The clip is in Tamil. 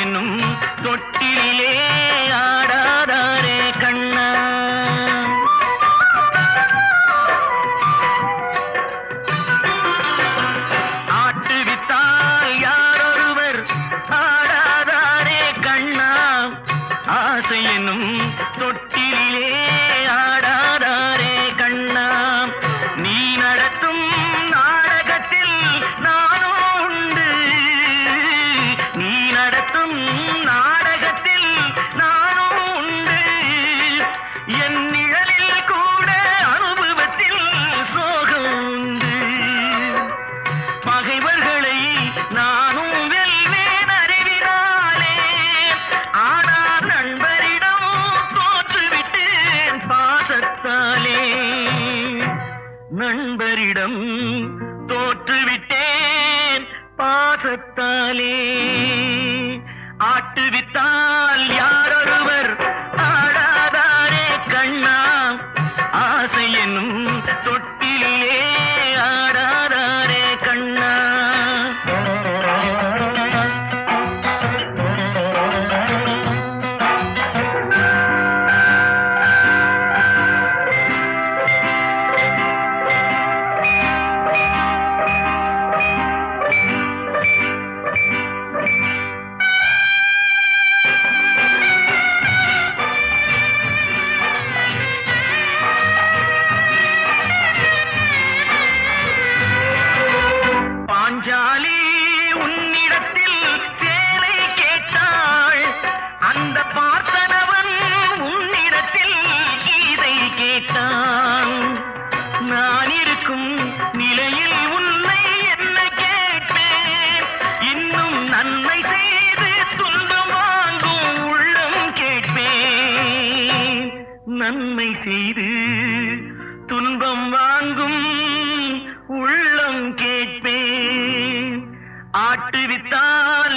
என்னும் தொட்டிலே ஆடாதாரே கண்ணா ஆட்டுவித்தால் யாரொருவர் ஆடாதாரே கண்ணா ஆசை என்னும் தொட்டிலே ஆடாதாரே கண்ணா நீ நடத்தும் நாடகத்தில் நானும் உண்டு நீ நடத்தும் நாடகத்தில் நானும் உண்டு என் நிழலில் கூட அனுபவத்தில் சோகம் உண்டு பகைவர்களை நானும் வெல்வேன் அறிவினாலே ஆனால் நண்பரிடம் தோற்றுவிட்டேன் பாசத்தாலே நண்பரிடம் தோற்றுவிட்டேன் பாசத்தாலே ஆட்டுவித்தால் யாரொருவர் ஆடாதாரே கண்ணா ஆசை என்னும் தொட்டிலே ஆடாதாரே கண்ணா பாஞ்சாலி உன்னிடத்தில் சேலை கேட்டாள் அந்த பார்த்தனவன் உன்னிடத்தில் கீதை கேட்டான் நான் இருக்கும் நிலையில் உன்னை என்ன கேட்பேன் இன்னும் நன்மை செய்து துன்பம் வாங்கும் உள்ளம் கேட்பேன் நன்மை செய்து துன்பம் வாங்கும் உள்ளம் கேட்பேன் ஆட்டுவித்தால்